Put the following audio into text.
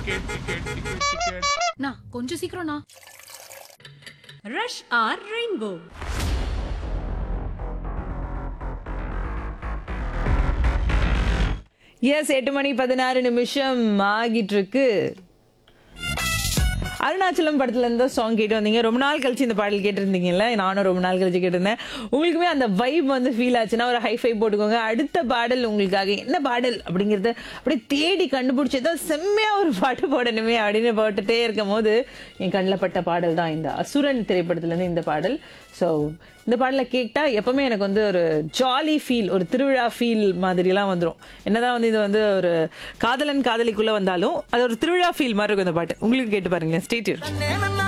ticket ticket ticket ticket நா கொஞ்சம் சீக்கிரம்ண்ணா ரஷ் ஆர் ரெயின்போ எஸ் எட்டு மணி பதினாறு நிமிஷம் ஆகிட்டு இருக்கு அருணாச்சலம் படத்துல இருந்து சாங் கேட்டு வந்தீங்க ரொம்ப நாள் கழிச்சு இந்த பாடல் கேட்டிருந்தீங்கல்ல நானும் ரொம்ப நாள் கழிச்சு கேட்டிருந்தேன் உங்களுக்குமே அந்த வைப் வந்து ஃபீல் ஆச்சுன்னா ஒரு ஹைஃபை போட்டுக்கோங்க அடுத்த பாடல் உங்களுக்காக என்ன பாடல் அப்படிங்கறத அப்படியே தேடி கண்டுபிடிச்சி ஏதோ செம்மையா ஒரு பாட்டு போடணுமே அப்படின்னு போட்டுட்டே இருக்கும் போது என் கண்ணில் பட்ட பாடல் தான் இந்த அசுரன் திரைப்படத்துல இருந்து இந்த பாடல் ஸோ இந்த பாடலை கேட்டா எப்பவுமே எனக்கு வந்து ஒரு ஜாலி ஃபீல் ஒரு திருவிழா ஃபீல் மாதிரிலாம் வந்துடும் என்னதான் வந்து இது வந்து ஒரு காதலன் காதலிக்குள்ள வந்தாலும் அது ஒரு திருவிழா ஃபீல் மாதிரி இருக்கும் இந்த பாட்டு உங்களுக்கு கேட்டு பாருங்க ஸ்டேட்யூர்